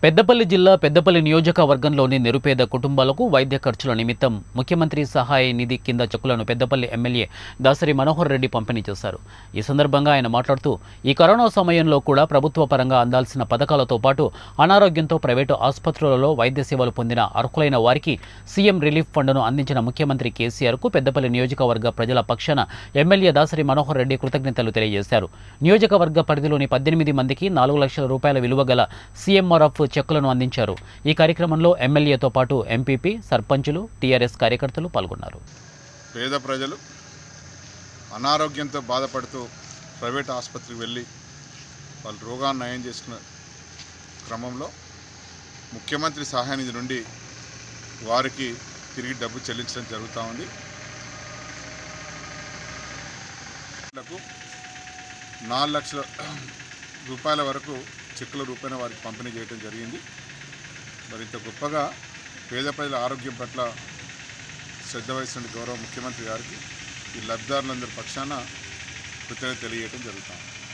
పెద్దపల్లి జిల్లా పెద్దపల్లి నియోజకవర్గంలోని నిరుపేద కుటుంబాలకు వైద్య ఖర్చుల నిమిత్తం ముఖ్యమంత్రి సహాయ నిధి కింద చెక్కులను పెద్దపల్లి ఎమ్మెల్యే దాసరి మనోహర్ రెడ్డి పంపిణీ చేశారు ఈ సందర్భంగా ఆయన మాట్లాడుతూ ఈ కరోనా సమయంలో కూడా ప్రభుత్వ పరంగా అందాల్సిన పథకాలతో పాటు అనారోగ్యంతో ప్రైవేటు ఆసుపత్రులలో వైద్య సేవలు పొందిన అర్హులైన వారికి సీఎం రిలీఫ్ ఫండ్ను అందించిన ముఖ్యమంత్రి కేసీఆర్కు పెద్దపల్లి నియోజకవర్గ ప్రజల పక్షాన ఎమ్మెల్యే దాసరి మనోహర్ రెడ్డి కృతజ్ఞతలు తెలియజేశారు నియోజకవర్గ పరిధిలోని పద్దెనిమిది మందికి నాలుగు లక్షల రూపాయల విలువ గల సీఎంఆర్ఎఫ్ చెక్కులను అందించారు ఈ కార్యక్రమంలో ఎమ్మెల్యేతో పాటు ఎంపీపీ సర్పంచులు టీఆర్ఎస్ కార్యకర్తలు పాల్గొన్నారు పేద ప్రజలు అనారోగ్యంతో బాధపడుతూ ప్రైవేట్ ఆసుపత్రికి వెళ్ళి వాళ్ళ రోగాన్ని నయం చేసుకున్న క్రమంలో ముఖ్యమంత్రి సహాయ నిధి నుండి వారికి తిరిగి డబ్బు చెల్లించడం జరుగుతూ ఉంది లకు నాలుగు లక్షల రూపాయల వరకు చెక్కుల రూపాయన వారికి పంపిణీ చేయడం జరిగింది మరి ఇంత గొప్పగా పేద ప్రజల ఆరోగ్యం పట్ల శ్రద్ధ వహిస్తున్న గౌరవ ముఖ్యమంత్రి గారికి ఈ లబ్ధిదారులందరి పక్షాన కృతజ్ఞత తెలియజేయడం జరుగుతాం